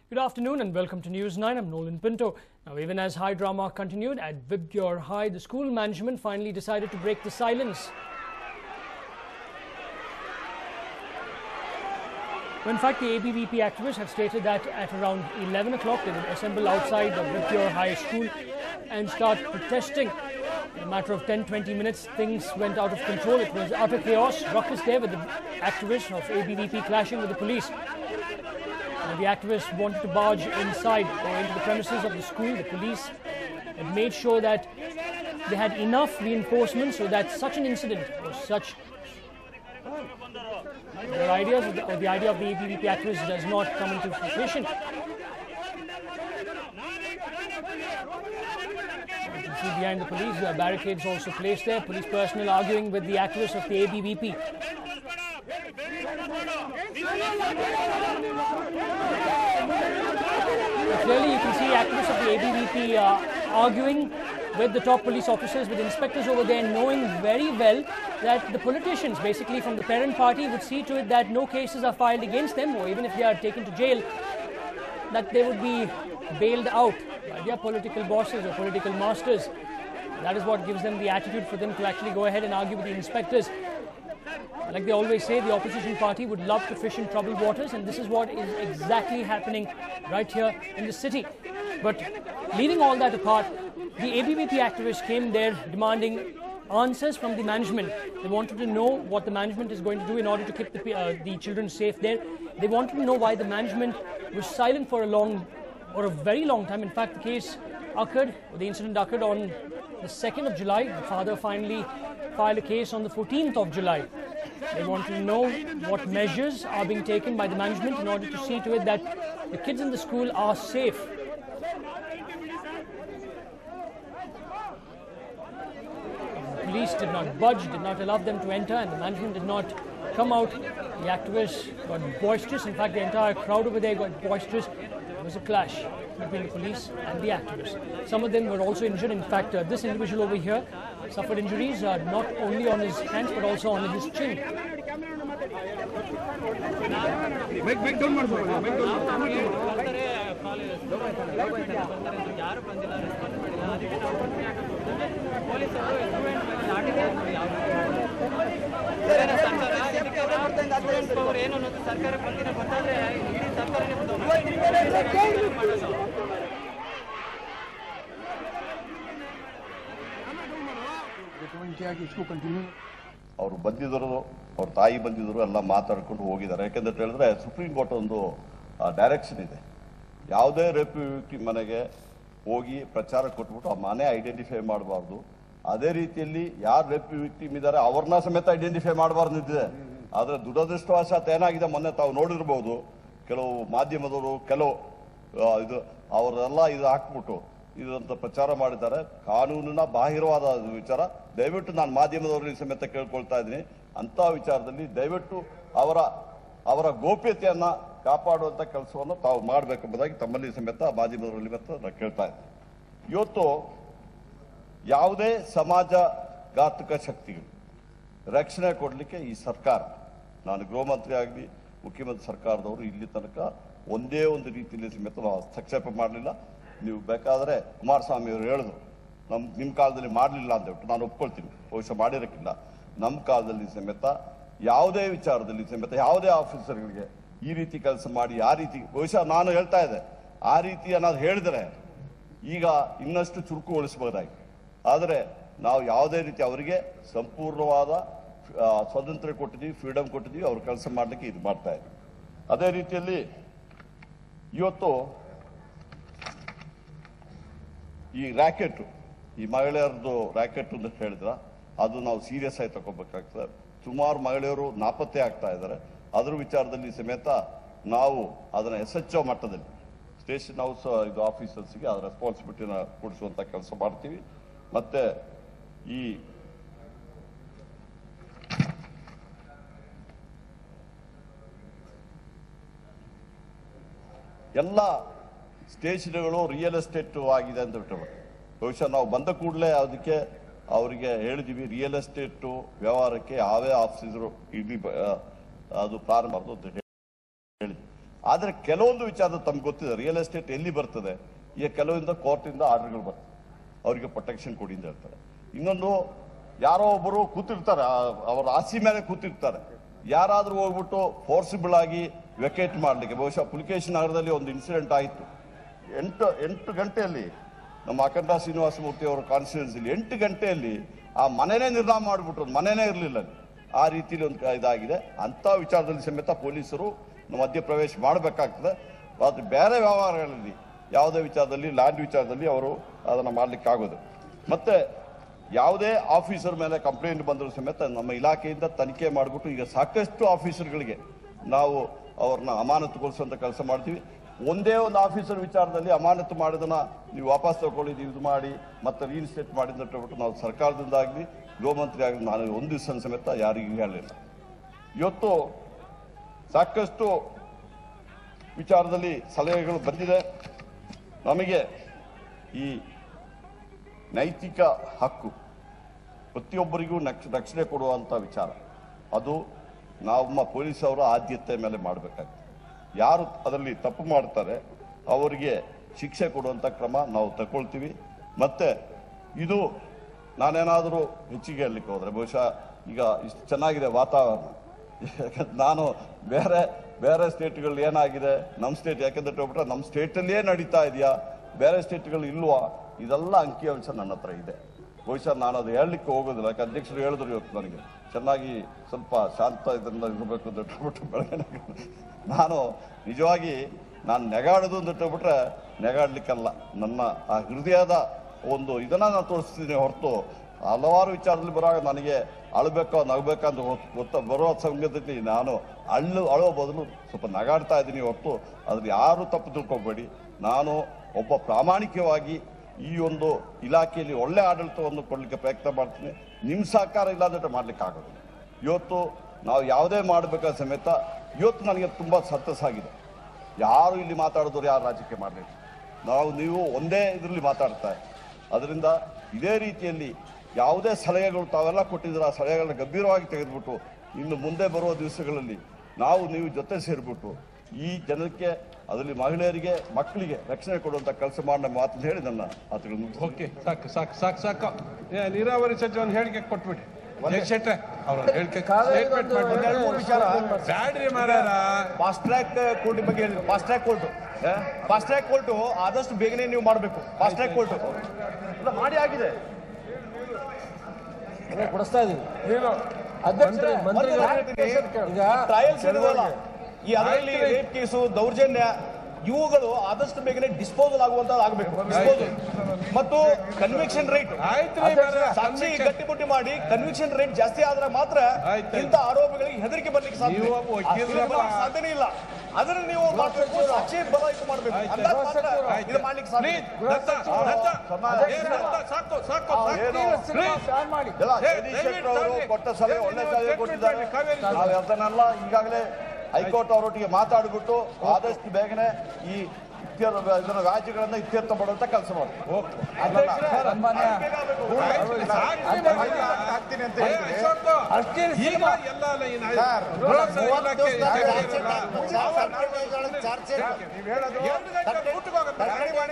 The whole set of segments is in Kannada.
Good afternoon and welcome to News 9. I'm Nolan Pinto. Now, even as high drama continued at Vibgyor High, the school management finally decided to break the silence. When, in fact, the ABVP activists have stated that at around 11 o'clock they would assemble outside the Vibgyor High School and start protesting. In a matter of 10 20 minutes, things went out of control. It was utter chaos, ruckus there with the activists of ABVP clashing with the police. And the activists wanted to barge inside or into the premises of the school. The police had made sure that they had enough reinforcements so that such an incident or such their ideas or the, or the idea of the ABVP activists does not come into fruition. You can see behind the police, there are barricades also placed there. Police personnel arguing with the activists of the ABVP. Clearly, you can see activists of the ABVP uh, arguing with the top police officers, with inspectors over there, knowing very well that the politicians, basically from the parent party, would see to it that no cases are filed against them, or even if they are taken to jail, that they would be bailed out by their political bosses or political masters. That is what gives them the attitude for them to actually go ahead and argue with the inspectors. Like they always say, the opposition party would love to fish in troubled waters, and this is what is exactly happening right here in the city. But leaving all that apart, the ABVP activists came there demanding answers from the management. They wanted to know what the management is going to do in order to keep the, uh, the children safe there. They wanted to know why the management was silent for a long or a very long time. In fact, the case occurred, the incident occurred on the 2nd of July. The father finally filed a case on the 14th of July. They want to know what measures are being taken by the management in order to see to it that the kids in the school are safe. The police did not budge, did not allow them to enter, and the management did not come out. The activists got boisterous. In fact, the entire crowd over there got boisterous. There was a clash between the police and the activists. Some of them were also injured. In fact, uh, this individual over here suffered injuries uh, not only on his hands but also on his chin. Mic mic down ಮಾಡ್ಬೋದು ಮೈಕ್ ಡೌನ್ ಯಾರು ಬಂದಿಲ್ಲ ರೆಸ್ಪಾನ್ಸ್ ಮಾಡಿಲ್ಲ ಅದಕ್ಕೆ ನಾವು ಪೊಲೀಸರು ಸ್ಟೂಡೆಂಟ್ ಮೇಲೆ ಲಾಠಿ ಮಾಡಿ ಅವ್ರು ಏನು ಅನ್ನೋದು ಸರ್ಕಾರ ಬಗ್ಗೆ ಗೊತ್ತಾದ್ರೆ ಇಡೀ ಸರ್ಕಾರನೇ इसको कंटिन्यू ಅವರು ಬಂದಿದ್ದರು ಅವ್ರ ತಾಯಿ ಬಂದಿದ್ದರು ಎಲ್ಲ ಮಾತಾಡ್ಕೊಂಡು ಹೋಗಿದ್ದಾರೆ ಯಾಕೆಂತ ಹೇಳಿದ್ರೆ ಸುಪ್ರೀಂ ಕೋರ್ಟ್ ಒಂದು ಡೈರೆಕ್ಷನ್ ಇದೆ ಯಾವುದೇ ರೇಪ್ ವ್ಯಕ್ತಿ ಮನೆಗೆ ಹೋಗಿ ಪ್ರಚಾರ ಕೊಟ್ಬಿಟ್ಟು ಆ ಮನೆ ಐಡೆಂಟಿಫೈ ಮಾಡಬಾರ್ದು ಅದೇ ರೀತಿಯಲ್ಲಿ ಯಾರು ರೇಪ್ ವಿಕ್ಟಿಮ್ ಇದ್ದಾರೆ ಅವ್ರನ್ನ ಸಮೇತ ಐಡೆಂಟಿಫೈ ಮಾಡಬಾರ್ದು ನಿಂತಿದೆ ಆದ್ರೆ ದುರದೃಷ್ಟವಶಾತ್ ಏನಾಗಿದೆ ಮೊನ್ನೆ ತಾವು ನೋಡಿರ್ಬೋದು ಕೆಲವು ಮಾಧ್ಯಮದವರು ಕೆಲವು ಆ, ಇದು ಅವರೆಲ್ಲ ಇದು ಹಾಕ್ಬಿಟ್ಟು ಇದಂತ ಪ್ರಚಾರ ಮಾಡಿದ್ದಾರೆ ಕಾನೂನಿನ ಬಾಹಿರವಾದ ವಿಚಾರ ದಯವಿಟ್ಟು ನಾನು ಮಾಧ್ಯಮದವರಲ್ಲಿ ಸಮೇತ ಕೇಳ್ಕೊಳ್ತಾ ಇದ್ದೀನಿ ಅಂತ ವಿಚಾರದಲ್ಲಿ ದಯವಿಟ್ಟು ಅವರ ಅವರ ಗೋಪ್ಯತೆಯನ್ನ ಕಾಪಾಡುವಂತ ಕೆಲಸವನ್ನು ತಾವು ಮಾಡಬೇಕೆಂಬುದಾಗಿ ತಮ್ಮಲ್ಲಿ ಸಮೇತ ಮಾಧ್ಯಮದವರಲ್ಲಿ ಮತ್ತೆ ನಾನು ಕೇಳ್ತಾ ಇದ್ದೀನಿ ಇವತ್ತು ಯಾವುದೇ ಸಮಾಜ ಘಾತಕ ಶಕ್ತಿಗಳು ರಕ್ಷಣೆ ಕೊಡಲಿಕ್ಕೆ ಈ ಸರ್ಕಾರ ನಾನು ಗೃಹ ಮಂತ್ರಿ ಆಗಲಿ ಮುಖ್ಯಮಂತ್ರಿ ಸರ್ಕಾರದವರು ಇಲ್ಲಿ ತನಕ ಒಂದೇ ಒಂದು ರೀತಿಯಲ್ಲಿ ಸಮೇತ ನಾವು ಹಸ್ತಕ್ಷೇಪ ಮಾಡಲಿಲ್ಲ ನೀವು ಬೇಕಾದರೆ ಕುಮಾರಸ್ವಾಮಿ ಅವರು ಹೇಳಿದ್ರು ನಮ್ ನಿಮ್ಮ ಕಾಲದಲ್ಲಿ ಮಾಡಲಿಲ್ಲ ಅಂತ ಹೇಳ್ಬಿಟ್ಟು ನಾನು ಒಪ್ಕೊಳ್ತೀನಿ ಬಹುಶಃ ಮಾಡಿರಕ್ಕಿಲ್ಲ ನಮ್ಮ ಕಾಲದಲ್ಲಿ ಸಮೇತ ಯಾವುದೇ ವಿಚಾರದಲ್ಲಿ ಸಮೇತ ಯಾವುದೇ ಆಫೀಸರ್ಗಳಿಗೆ ಈ ರೀತಿ ಕೆಲಸ ಮಾಡಿ ಆ ರೀತಿ ಬಹುಶಃ ನಾನು ಹೇಳ್ತಾ ಇದ್ದೆ ಆ ರೀತಿ ಏನಾದ್ರು ಹೇಳಿದ್ರೆ ಈಗ ಇನ್ನಷ್ಟು ಚುರುಕುಗೊಳಿಸಬಹುದಾಗಿ ಆದರೆ ನಾವು ಯಾವುದೇ ರೀತಿ ಅವರಿಗೆ ಸಂಪೂರ್ಣವಾದ ಆ, ಸ್ವಾತಂತ್ರ್ಯ ಕೊಟ್ಟಿದ್ದೀವಿ ಫ್ರೀಡಮ್ ಕೊಟ್ಟಿದ್ದೀವಿ ಅವ್ರ ಕೆಲಸ ಮಾಡಲಿಕ್ಕೆ ಇದು ಮಾಡ್ತಾ ಇದ್ದೀವಿ ಅದೇ ರೀತಿಯಲ್ಲಿ ಇವತ್ತು ಈ ರ್ಯಾಕೆಟ್ ಈ ಮಹಿಳೆಯರದು ರ್ಯಾಕೆಟ್ ಅಂತ ಹೇಳಿದ್ರ ಅದು ನಾವು ಸೀರಿಯಸ್ ಆಗಿ ತಗೋಬೇಕಾಗ್ತದೆ ಸುಮಾರು ಮಹಿಳೆಯರು ನಾಪತ್ತೆ ಆಗ್ತಾ ಇದ್ದಾರೆ ಅದ್ರ ವಿಚಾರದಲ್ಲಿ ಸಮೇತ ನಾವು ಅದನ್ನ ಎಸ್ ಎಚ್ ಒ ಮಟ್ಟದಲ್ಲಿ ಸ್ಟೇಷನ್ ಹೌಸ್ ಇದು ಆಫೀಸರ್ಸ್ಗೆ ಅದ್ರ ರೆಸ್ಪಾನ್ಸಿಬಿಲಿಟಿನ ಕೊಡಿಸುವಂತ ಕೆಲಸ ಮಾಡ್ತೀವಿ ಮತ್ತೆ ಈ ಎಲ್ಲ ಸ್ಟೇಷನ್ಗಳು ರಿಯಲ್ ಎಸ್ಟೇಟ್ ಆಗಿದೆ ಅಂತ ಬಿಟ್ಟು ಬಹುಶಃ ನಾವು ಬಂದ ಕೂಡಲೇ ಅದಕ್ಕೆ ಅವರಿಗೆ ಹೇಳಿದೀವಿ ರಿಯಲ್ ಎಸ್ಟೇಟ್ ವ್ಯವಹಾರಕ್ಕೆ ಯಾವೇ ಆಫೀಸರು ಇಲ್ಲಿ ಬ- ಆ, ಅದು ಪ್ರಾರಂಭ ಆಗ್ತದೆ ಅಂತ ಹೇಳಿ ಆದರೆ ಕೆಲವೊಂದು ವಿಚಾರ ತಮ್ಗೆ ಗೊತ್ತಿದೆ ರಿಯಲ್ ಎಸ್ಟೇಟ್ ಎಲ್ಲಿ ಬರ್ತದೆ ಈಗ ಕೆಲವಿಂದ ಕೋರ್ಟಿಂದ ಆರ್ಡರ್ಗಳು ಬರ್ತದೆ ಅವರಿಗೆ ಪ್ರೊಟೆಕ್ಷನ್ ಕೊಡಿ ಅಂತ ಹೇಳ್ತಾರೆ ಇನ್ನೊಂದು ಯಾರೋ ಒಬ್ಬರು ಕೂತಿರ್ತಾರೆ ಆ- ಅವರ ಆಸ್ತಿ ಮೇಲೆ ಕೂತಿರ್ತಾರೆ ಯಾರಾದ್ರೂ ಹೋಗ್ಬಿಟ್ಟು ಫೋರ್ಸಿಬಲ್ ಆಗಿ ವೆಕೇಟ್ ಮಾಡಲಿಕ್ಕೆ ಬಹುಶಃ ಪುಲಿಕೇಶನ್ ನಗರದಲ್ಲಿ ಒಂದು ಇನ್ಸಿಡೆಂಟ್ ಆಯಿತು ಎಂಟು ಎಂಟು ಗಂಟೆಯಲ್ಲಿ ನಮ್ಮ ಅಖಂಡ ಶ್ರೀನಿವಾಸ ಮೂರ್ತಿ ಅವರ ಕಾನ್ಸ್ಟಿಟ್ಯೂನ್ಸಿಲಿ ಎಂಟು ಗಂಟೆಯಲ್ಲಿ ಆ ಮನೆನೇ ನಿರ್ನಾಮ ಮಾಡಿಬಿಟ್ರು ಮನೆನೇ ಇರಲಿಲ್ಲ ಅಲ್ಲಿ ಆ ರೀತಿಲಿ ಒಂದು ಇದಾಗಿದೆ ಅಂತ ವಿಚಾರದಲ್ಲಿ ಸಮೇತ ಪೊಲೀಸರು ಮಧ್ಯಪ್ರವೇಶ ಮಾಡಬೇಕಾಗ್ತದೆ ಅದು ಬೇರೆ ವ್ಯವಹಾರಗಳಲ್ಲಿ ಯಾವುದೇ ವಿಚಾರದಲ್ಲಿ ಲ್ಯಾಂಡ್ ವಿಚಾರದಲ್ಲಿ ಅವರು ಅದನ್ನು ಮಾಡ್ಲಿಕ್ಕೆ ಆಗೋದು ಮತ್ತೆ ಯಾವುದೇ ಆಫೀಸರ್ ಮೇಲೆ ಕಂಪ್ಲೇಂಟ್ ಬಂದರೂ ಸಮೇತ ನಮ್ಮ ಇಲಾಖೆಯಿಂದ ತನಿಖೆ ಮಾಡಿಬಿಟ್ಟು ಈಗ ಸಾಕಷ್ಟು ಆಫೀಸರ್ಗಳಿಗೆ ನಾವು ಅವ್ರನ್ನ ಅಮಾನತುಗೊಳಿಸುವಂತ ಕೆಲಸ ಮಾಡ್ತೀವಿ ಒಂದೇ ಒಂದು ಆಫೀಸರ್ ವಿಚಾರದಲ್ಲಿ ಅಮಾನತು ಮಾಡಿದನ್ನ ನೀವು ವಾಪಸ್ ತಗೊಳ್ಳಿ ನೀವು ಇದು ಮಾಡಿ ಮತ್ತೆ ರೀಇನ್ಸ್ಟೇಟ್ ಮಾಡಿ ಅಂತ ಹೇಳ್ಬಿಟ್ಟು ನಾವು ಸರ್ಕಾರದಿಂದ ಆಗಲಿ ಗೃಹ ಮಂತ್ರಿ ಆಗಲಿ ನಾನು ಒಂದು ದಿವಸ ಸಮೇತ ಯಾರಿಗೂ ಹೇಳಲಿಲ್ಲ ಇವತ್ತು ಸಾಕಷ್ಟು ವಿಚಾರದಲ್ಲಿ ಸಲಹೆಗಳು ಬಂದಿದೆ ನಮಗೆ ಈ ನೈತಿಕ ಹಕ್ಕು ಪ್ರತಿಯೊಬ್ಬರಿಗೂ ನಕ್ಷ- ರಕ್ಷಣೆ ಕೊಡುವಂತ ವಿಚಾರ ಅದು ನಮ್ಮ ಪೊಲೀಸ್ ಅವರ ಆದ್ಯತೆ ಮೇಲೆ ಮಾಡಬೇಕಾಗ್ತದೆ ಯಾರು ಅದರಲ್ಲಿ ತಪ್ಪು ಮಾಡ್ತಾರೆ ಅವರಿಗೆ ಶಿಕ್ಷೆ ಕೊಡುವಂತ ಕ್ರಮ ನಾವು ತಗೊಳ್ತೀವಿ ಮತ್ತೆ ಇದು ನಾನೇನಾದರೂ ಹೆಚ್ಚಿಗೆ ಹೇಳಲಿಕ್ಕೆ ಹೋದ್ರೆ ಬಹುಶಃ ಈಗ ಇಷ್ಟು ಚೆನ್ನಾಗಿದೆ ವಾತಾವರಣ ಯಾಕಂದ್ರೆ ನಾನು ಬೇರೆ ಬೇರೆ ಸ್ಟೇಟ್ಗಳು ಏನಾಗಿದೆ ನಮ್ಮ ಸ್ಟೇಟ್ ಯಾಕಂದ್ರೆ ಹೇಳ್ಬಿಟ್ರೆ ನಮ್ಮ ಸ್ಟೇಟಲ್ಲಿಯೇ ನಡೀತಾ ಇದೆಯಾ ಬೇರೆ ಸ್ಟೇಟ್ಗಳು ಇಲ್ವಾ ಇದೆಲ್ಲ ಅಂಕಿಅಂಶ ನನ್ನ ಹತ್ರ ಇದೆ ಬಹುಶಃ ನಾನು ಅದು ಹೇಳಲಿಕ್ಕೆ ಹೋಗೋದಿಲ್ಲ ಯಾಕೆ ಅಧ್ಯಕ್ಷರು ಹೇಳಿದ್ರು ಇವತ್ತು ನನಗೆ ಚೆನ್ನಾಗಿ ಸ್ವಲ್ಪ ಶಾಂತ ಇದರಿಂದ ಇರಬೇಕು ಅಂತ ಹೇಳ್ಬಿಟ್ಟು ಬೆಳಗ್ಗೆ ನಾನು ನಿಜವಾಗಿ ನಾನು ನೆಗಾಡೋದು ಅಂತ ಹೇಳ್ಬಿಟ್ರೆ ನೆಗಾಡ್ಲಿಕ್ಕಲ್ಲ ನನ್ನ ಆ ಹೃದಯದ ಒಂದು ಇದನ್ನ ನಾನು ತೋರಿಸ್ತೀನಿ ಹೊರತು ಹಲವಾರು ವಿಚಾರದಲ್ಲಿ ಬರುವಾಗ ನನಗೆ ಅಳಬೇಕೋ ನಗಬೇಕೋ ಅಂತ ಗೊತ್ತ- ಗೊತ್ತ ಬರುವ ಸಂಗತಿ ನಾನು ಅಳ್ಳು ಅಳುವ ಬದಲು ಸ್ವಲ್ಪ ನಗಾಡ್ತಾ ಇದ್ದೀನಿ ಹೊರತು ಅದ್ರ ಯಾರು ತಪ್ಪು ತಿಳ್ಕೊಬೇಡಿ ನಾನು ಒಬ್ಬ ಪ್ರಾಮಾಣಿಕವಾಗಿ ಈ ಒಂದು ಇಲಾಖೆಯಲ್ಲಿ ಒಳ್ಳೆ ಆಡಳಿತವನ್ನು ಕೊಡಲಿಕ್ಕೆ ಪ್ರಯತ್ನ ಮಾಡ್ತೀನಿ ನಿಮ್ಮ ಸಹಕಾರ ಇಲ್ಲ ಅಂದ್ರೆ ಮಾಡ್ಲಿಕ್ಕೆ ಆಗೋದಿಲ್ಲ ಇವತ್ತು ನಾವು ಯಾವುದೇ ಮಾಡಬೇಕಾದ ಸಮೇತ ಇವತ್ತು ನನಗೆ ತುಂಬ ಸಂತಸ ಆಗಿದೆ ಯಾರು ಇಲ್ಲಿ ಮಾತಾಡಿದವರು ಯಾರು ರಾಜಕೀಯ ಮಾಡಲಿಲ್ಲ ನಾವು ನೀವು ಒಂದೇ ಇದರಲ್ಲಿ ಮಾತಾಡ್ತಾ ಅದರಿಂದ ಇದೇ ರೀತಿಯಲ್ಲಿ ಯಾವುದೇ ಸಲಹೆಗಳು ತಾವೆಲ್ಲ ಕೊಟ್ಟಿದ್ರೆ ಆ ಸಲಹೆಗಳನ್ನ ಗಂಭೀರವಾಗಿ ತೆಗೆದುಬಿಟ್ಟು ಇನ್ನು ಮುಂದೆ ಬರುವ ದಿವಸಗಳಲ್ಲಿ ನಾವು ನೀವು ಜೊತೆ ಸೇರಿಬಿಟ್ಟು ಈ ಜನಕ್ಕೆ ಅದರಲ್ಲಿ ಮಹಿಳೆಯರಿಗೆ ಮಕ್ಕಳಿಗೆ ರಕ್ಷಣೆ ಕೊಡುವಂತ ಕೆಲಸ ಮಾಡೋಣ ಮಾತನ್ನು ಹೇಳಿ ನನ್ನ ಮಾತುಗಳನ್ನು ಮುಗಿಸ್ತೀನಿ. ಓಕೆ ಸಾಕು ಸಾಕು ಸಾಕು ಸಾಕು ಏ, ನೀರಾವರಿ ಸಚಿವ ಒಂದು ಹೇಳಿಕೆ ಕೊಟ್ಬಿಡಿ ಜಗದೀಶ್ ಶೆಟ್ರೆ ಅವ್ರ ಹೇಳಿಕೆ ಸ್ಟೇಟ್ಮೆಂಟ್ ಮಾಡ್ಬಿಡಿ ಬ್ಯಾಡ್ರಿ ಮಾರಾರ ಫಾಸ್ಟ್ ಟ್ರ್ಯಾಕ್ ಕೋರ್ಟ್ ಬಗ್ಗೆ ಹೇಳಿದ್ರು fast track court fast track court ಆದಷ್ಟು ಬೇಗನೆ ನೀವು ಮಾಡಬೇಕು ಫಾಸ್ಟ್ ಟ್ರ್ಯಾಕ್ ಕೋರ್ಟ್ ಮಾಡಿ ಆಗಿದೆ ಕೊಡಿಸ್ತಾ ಇದೀವಿ ನೀನು ಅಧ್ಯಕ್ಷರೇ ಮತ್ತೆ ನಾನು ಹೇಳ್ತೀನಿ, ಈಗ ಟ್ರಯಲ್ಸ್ ಇರೋದಲ್ಲ ಈ ಅದರಲ್ಲಿ ಆಯ್ತು ರೀ. ರೇಪ್ ಕೇಸು ದೌರ್ಜನ್ಯ ಇವುಗಳು ಆದಷ್ಟು ಬೇಗನೆ ಡಿಸ್ಪೋಸಲ್ ಆಗುವಂತ ಆಗಬೇಕು ಡಿಸ್ಪೋಸಲ್ ಮತ್ತು ಕನ್ವಿಕ್ಷನ್ ರೇಟ್ ಆಯ್ತು ರೀ ಮಾರಾಯ. ಸಾಕ್ಷಿ ಗಟ್ಟಿಮುಟ್ಟಿ ಮಾಡಿ ಕನ್ವಿಕ್ಷನ್ ರೇಟ್ ಜಾಸ್ತಿ ಆದ್ರೆ ಮಾತ್ರ ಆಯ್ತು. ಇಂಥ ಆರೋಪಗಳಿಗೆ ಹೆದರಿಕೆ ಬರ್ಲಿಕ್ಕೆ ಸಾಧ್ಯ ನೀವು ಒಬ್ಬ ವಕೀಲರಪ್ಪ. ಆ, ಬರ್ಲಿಕ್ಕೆ ಸಾಧ್ಯನೇ ಇಲ್ಲ ಅದನ್ನ ನೀವು ಮಾಡಬೇಕು ಸಾಕ್ಷಿ ಬಲ ಇದು ಮಾಡಬೇಕು ಆಯ್ತು. ಅಂದಾಗ ಮಾತ್ರ ಆಯ್ತು. ಇದು ಮಾಡ್ಲಿಕ್ಕೆ ಸಾಧ್ಯ ಪ್ಲೀಸ್ ದತ್ತ ದತ್ತ ಏ, ದತ್ತ, ಸಾಕು ಸಾಕು ಏನು? ಪ್ಲೀಸ್ ಮಾಡಿ ಎಲ್ಲ ಏ, ಜಗದೀಶ್ ದಯವಿಟ್ಟು ಶೆಟ್ಟರ್ ಅವರು ತಾಳ್ಮೆ. ಕೊಟ್ಟ ಸಲಹೆ ಏ, ಒಳ್ಳೆ ನೀವು ಸಲಹೆ statement ಕೊಟ್ಟಿದ್ದಾರೆ ಮಾಡಿ, ಕಾವೇರಿ ನಾವು ಅದನ್ನೆಲ್ಲ ಈಗಾಗಲೇ ಹೈಕೋರ್ಟ್ ಅವರೊಟ್ಟಿಗೆ ಮಾತಾಡಿಬಿಟ್ಟು ಆದಷ್ಟು ಬೇಗನೆ ಈ ಇತ್ಯರ್ಥ ಇದರ ರಾಜ್ಯಗಳನ್ನ ಇತ್ಯರ್ಥ ಮಾಡುವಂತ ಕೆಲಸ ಮಾಡ್ತೀವಿ ಸನ್ಮಾನ್ಯ ಆಗ್ತೀನಿ ಅಂತ ಏ, ಅಶೋಕ್, ಈಗ ಎಲ್ಲ ಅಲ್ಲ ಈ ನಾಯಿ- ಗೃಹ ಇಲಾಖೆ ಇಲಾಖೆ ಎರಡು ಗಂಟೆ ಊಟಕ್ಕೆ ಹೋಗುತ್ತೆ.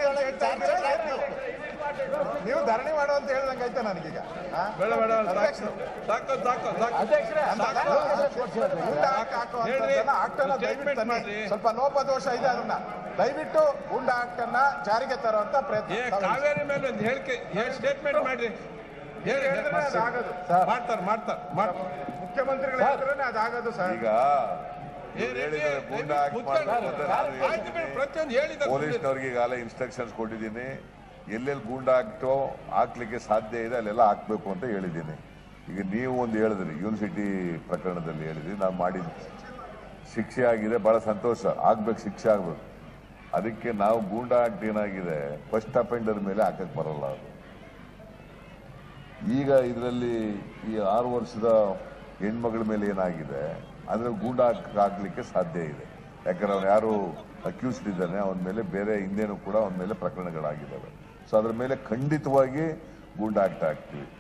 ನೀವು ಧರಣಿ ಮಾಡು ಅಂತ ಹೇಳ್ದಂಗೆ ಆಯ್ತಾ ನನಗೀಗ ಬೇಡ ಬೇಡ ಸಾಕು ಸಾಕು ಸಾಕು ಸಾಕು ಅಧ್ಯಕ್ಷರೇ ಗುಂಡ ಹಾಕ್ ಹಾಕೋ ಹೇಳ್ರಿ. ಅಂತದ್ದನ್ನ ಆಕ್ಟನ್ನ ದಯವಿಟ್ಟು Statement ತನ್ನಿ. ಮಾಡ್ರಿ. ಸ್ವಲ್ಪ ಲೋಪದೋಷ ಇದೆ ಅದನ್ನ ದಯವಿಟ್ಟು ಗುಂಡ ಆಕ್ಟನ್ನ ಜಾರಿಗೆ ತರುವಂತ ಪ್ರಯತ್ನ ಏ ತಾವು ಕಾವೇರಿ ಮೇಲೆ ಒಂದು ಹೇಳಿಕೆ ಹೇಳಿ ಸ್ಟೇಟ್ಮೆಂಟ್ ಮಾಡ್ರಿ ಹೇಳಿ ಹೇಳಿದ್ರೆ ಅದು ಆಗೋದು. ಮಾಡ್ತಾರೆ ಮಾಡ್ತಾರೆ ಮಾಡ್ತಾರೆ ಮುಖ್ಯಮಂತ್ರಿಗಳು ಹೇಳಿದ್ರೆ ಅದಾಗೋದು ಸರ್ ಈಗ ಏ ಇವ್ರು ರೀತಿ ಹೇಳಿದ್ದಾರೆ ಗೂಂಡ ಹಾಕಿ ಮುಚ್ಕೊಂಡು- ಮಾಡ್ಬೇಕು ಅಂತ ನಾನು ಆಯ್ತು ಬಿಡಿ, ಹೇಳ್ತೀನಿ. ಪ್ರತಿಯೊಂದು ಹೇಳಿದ್ದಾರೆ ಪೊಲೀಸ್ನವ್ರಿಗೆ ಈಗಾಗಲೇ ಇನ್ಸ್ಟ್ರಕ್ಷನ್ಸ್ ಕೊಟ್ಟಿದ್ದೀನಿ ಎಲ್ಲೆಲ್ಲಿ ಗೂಂಡ ಹಾಕ್ತೋ ಹಾಕ್ಲಿಕ್ಕೆ ಸಾಧ್ಯ ಇದೆ ಅಲ್ಲೆಲ್ಲ ಹಾಕ್ಬೇಕು ಅಂತ ಹೇಳಿದ್ದೀನಿ ಈಗ ನೀವು ಒಂದು ಹೇಳಿದ್ರಿ ಯೂನಿವರ್ಸಿಟಿ ಪ್ರಕರಣದಲ್ಲಿ ಹೇಳಿದ್ರಿ ನಾನು ಮಾಡಿದ್ದು ಶಿಕ್ಷೆ ಆಗಿದೆ ಬಹಳ ಸಂತೋಷ ಆಗ್ಬೇಕು ಶಿಕ್ಷೆ ಆಗ್ಬೇಕು ಅದಕ್ಕೆ ನಾವು ಗೂಂಡ ಆಕ್ಟ್ ಏನಾಗಿದೆ ಫಸ್ಟ್ ಅಫೆಂಡರ್ ಮೇಲೆ ಹಾಕಕ್ ಬರಲ್ಲ ಅದು ಈಗ ಇದರಲ್ಲಿ ಈ ಆರು ವರ್ಷದ ಹೆಣ್ಮಗಳ ಮೇಲೆ ಏನಾಗಿದೆ ಅದ್ರಲ್ಲಿ ಗೂಂಡ ಹಾಕ್- ಹಾಕ್ಲಿಕ್ಕೆ ಸಾಧ್ಯ ಇದೆ ಯಾಕಂದ್ರೆ ಅವ್ನು ಯಾರು ಅಕ್ಯೂಸ್ಡ್ ಇದ್ದಾನೆ ಅವನ ಮೇಲೆ ಬೇರೆ ಹಿಂದೆನೂ ಕೂಡ ಅವನ ಮೇಲೆ ಪ್ರಕರಣಗಳಾಗಿದ್ದಾವೆ ಸೊ ಅದ್ರ ಮೇಲೆ ಖಂಡಿತವಾಗಿ ಗೂಂಡ ಆಕ್ಟ್ ಹಾಕ್ತೀವಿ